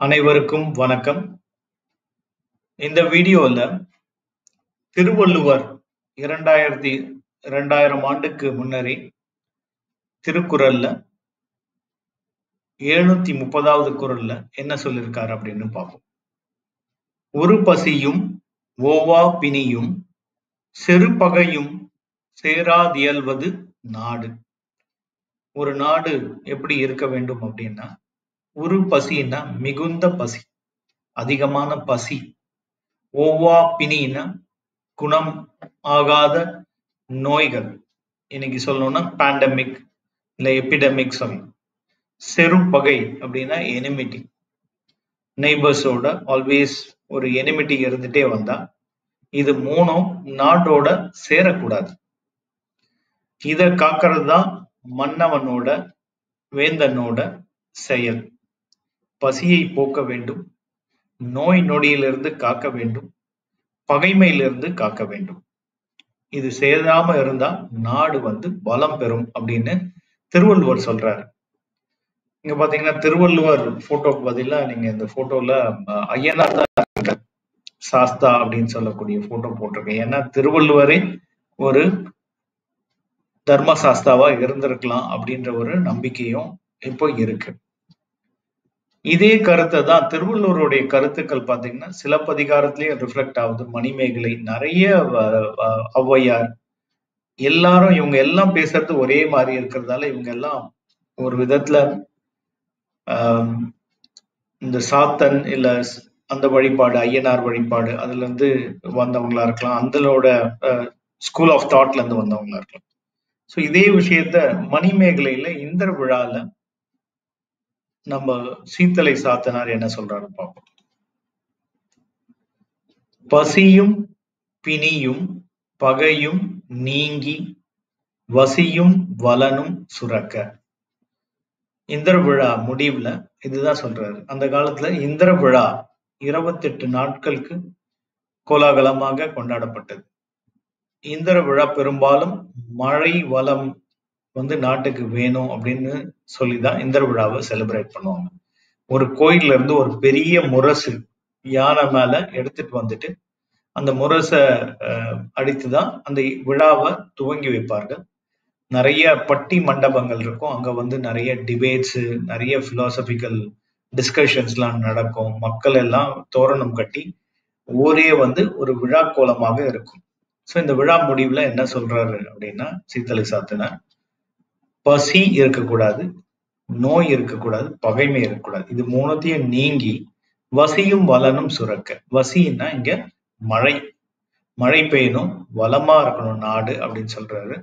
அனைவருக்கும் வணக்கம் இந்த வீடியோல திருவள்ளுவர் இரண்டாயிரத்தி இரண்டாயிரம் ஆண்டுக்கு முன்னரே திருக்குறள்ல எழுநூத்தி முப்பதாவது குறள்ல என்ன சொல்லியிருக்காரு அப்படின்னு பார்ப்போம் ஒரு பசியும் ஓவா பிணியும் செருப்பகையும் சேராதியல்வது நாடு ஒரு நாடு எப்படி இருக்க வேண்டும் அப்படின்னா ஒரு பசின்னா மிகுந்த பசி அதிகமான பசி ஓவா பிணின்னா குணம் ஆகாத நோய்கள் இன்னைக்கு சொல்லணும்னா பேண்டமிக் இல்ல எபிடமிக் சொல்லலாம் செருப்பகை அப்படின்னா எனிமிட்டி நெய்பர்ஸோட ஆல்வேஸ் ஒரு எனிமிட்டி இருந்துட்டே வந்தா இது மூணும் நாட்டோட சேரக்கூடாது இத காக்கிறது தான் மன்னவனோட வேந்தனோட செயல் பசியை போக்க வேண்டும் நோய் நொடியிலிருந்து காக்க வேண்டும் பகைமையிலிருந்து காக்க வேண்டும் இது சேராம இருந்தா நாடு வந்து பலம் பெறும் அப்படின்னு திருவள்ளுவர் சொல்றாரு இங்க பாத்தீங்கன்னா திருவள்ளுவர் போட்டோக்கு பதிலா நீங்க இந்த போட்டோல ஐயனார் தான் இருக்காரு. சாஸ்தா அப்படின்னு சொல்லக்கூடிய போட்டோ போட்டிருக்கேன் ஏன்னா திருவள்ளுவரே ஒரு தர்ம சாஸ்தாவா இருந்திருக்கலாம் அப்படின்ற ஒரு நம்பிக்கையும் இப்போ இருக்கு இதே கருத்தை தான் திருவள்ளுவருடைய கருத்துக்கள் பாத்தீங்கன்னா சிலப்பதிகாரத்திலயும் ரிஃப்ளெக்ட் ஆகுது மணிமேகலை நிறைய வ- வ- ஔவையார் எல்லாரும் இவங்க எல்லாம் பேசுறது ஒரே மாதிரி இருக்கிறதால இவங்க எல்லாம் ஒரு விதத்துல ஆஹ் இந்த சாத்தன் இல்ல ஸ்- அந்த வழிபாடு ஐயனார் வழிபாடு அதுல இருந்து வந்தவங்களா இருக்கலாம் அந்தலோட ஸ்கூல் ஆஃப் தாட்ல இருந்து வந்தவங்களா இருக்கலாம் சோ இதே விஷயத்த மணிமேகலையில இந்திர விழால நம்ம சீத்தலை சாத்தனார் என்ன சொல்றாரு பார்ப்போம் பசியும் பிணியும் பகையும் நீங்கி வசியும் வலனும் சுரக்க இந்திர விழா முடிவுல இதுதான் சொல்றாரு அந்த காலத்துல இந்திர விழா இருபத்தெட்டு நாட்களுக்கு கோலாகலமாக கொண்டாடப்பட்டது இந்திர விழா பெரும்பாலும் மழை வளம் வந்து நாட்டுக்கு வேணும் அப்படின்னு சொல்லிதான் இந்திர விழாவை செலிப்ரேட் பண்ணுவாங்க ஒரு கோயில்ல இருந்து ஒரு பெரிய முரசு யானை மேல எடுத்துட்டு வந்துட்டு அந்த முரசை அஹ், அடித்துதான் அந்த விழாவை துவங்கி வைப்பார்கள் நிறைய பட்டி மண்டபங்கள் இருக்கும் அங்க வந்து நிறைய டிபேட்ஸ் நிறைய பிலாசபிக்கல் டிஸ்கஷன்ஸ்லாம் நடக்கும் மக்கள் எல்லாம் தோரணம் கட்டி ஊரே வந்து ஒரு விழா கோலமாக இருக்கும் சோ இந்த விழா முடிவுல என்ன சொல்றாரு அப்படின்னா சீத்தலை சாத்தினார் பசி இருக்கக்கூடாது நோய் இருக்கக்கூடாது பகைமை இருக்கக்கூடாது இது மூணுத்தையும் நீங்கி வசியும் வளனும் சுரக்க வசின்னா இங்க மழை மழை பெய்யணும் வளமா இருக்கணும் நாடு அப்படின்னு சொல்றாரு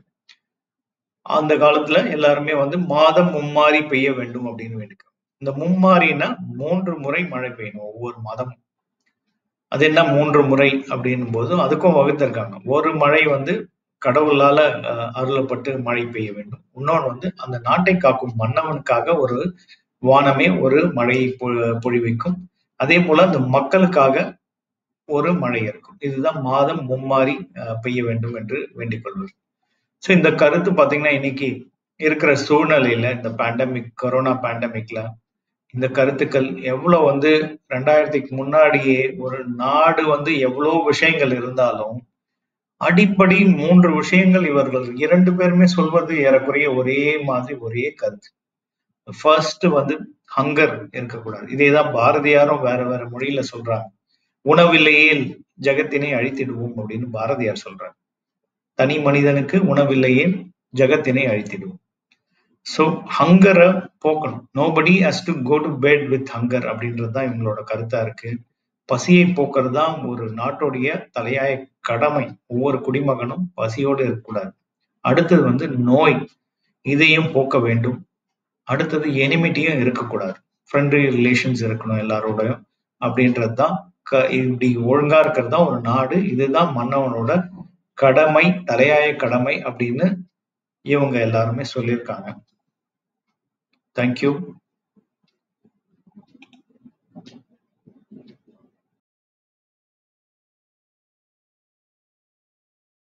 அந்த காலத்துல எல்லாருமே வந்து மாதம் மும்மாரி பெய்ய வேண்டும் அப்படின்னு வேண்டிக்கிறோம் இந்த மும்மாரின்னா மூன்று முறை மழை பெய்யணும் ஒவ்வொரு மாதமும் அது என்ன மூன்று முறை அப்படின்னும் போது அதுக்கும் வகுத்திருக்காங்க ஒரு மழை வந்து கடவுளால அஹ், அருளப்பட்டு மழை பெய்ய வேண்டும் இன்னொன்று வந்து அந்த நாட்டை காக்கும் மன்னவனுக்காக ஒரு வானமே ஒரு மழையை பொ- பொழிவிக்கும் அதே போல அந்த மக்களுக்காக ஒரு மழை இருக்கும் இதுதான் மாதம் மும்மாரி அஹ், பெய்ய வேண்டும் என்று வேண்டிக் கொள்வது ஸோ இந்த கருத்து பாத்தீங்கன்னா இன்னைக்கு இருக்கிற சூழ்நிலையில இந்த பேண்டமிக் கொரோனா பேண்டமிக்ல இந்த கருத்துக்கள் எவ்வளவு வந்து ரெண்டாயிரத்துக்கு முன்னாடியே ஒரு நாடு வந்து எவ்வளவு விஷயங்கள் இருந்தாலும் அடிப்படை மூன்று விஷயங்கள் இவர்கள் இரண்டு பேருமே சொல்வது ஏறக்குறைய ஒரே மாதிரி ஒரே கருத்து ஃபர்ஸ்ட் வந்து ஹங்கர் இருக்கக்கூடாது இதேதான் பாரதியாரும் வேற வேற மொழியில சொல்றாங்க உணவில்லையே ஜெகத்தினை அழித்திடுவோம் அப்படின்னு பாரதியார் சொல்றாரு தனி மனிதனுக்கு உணவில்லையே ஜெகத்தினை அழித்திடுவோம் சோ ஹங்கரை போக்கணும் nobody has to go to bed with hunger அப்படின்றது தான் இவங்களோட கருத்தா இருக்கு பசியை போக்குறது தான் ஒரு நாட்டுடைய தலையாய கடமை ஒவ்வொரு குடிமகனும் பசியோடு இருக்கக்கூடாது அடுத்தது வந்து நோய் இதையும் போக்க வேண்டும் அடுத்தது எனிமிட்டியும் இருக்கக்கூடாது ஃப்ரெண்ட்லி ரிலேஷன்ஸ் இருக்கணும் எல்லாரோடையும் அப்படின்றது தான் க- இப்படி ஒழுங்கா இருக்கிறது தான் ஒரு நாடு இதுதான் மன்னவனோட கடமை தலையாய கடமை அப்படின்னு இவங்க எல்லாருமே சொல்லியிருக்காங்க தேங்க்யூ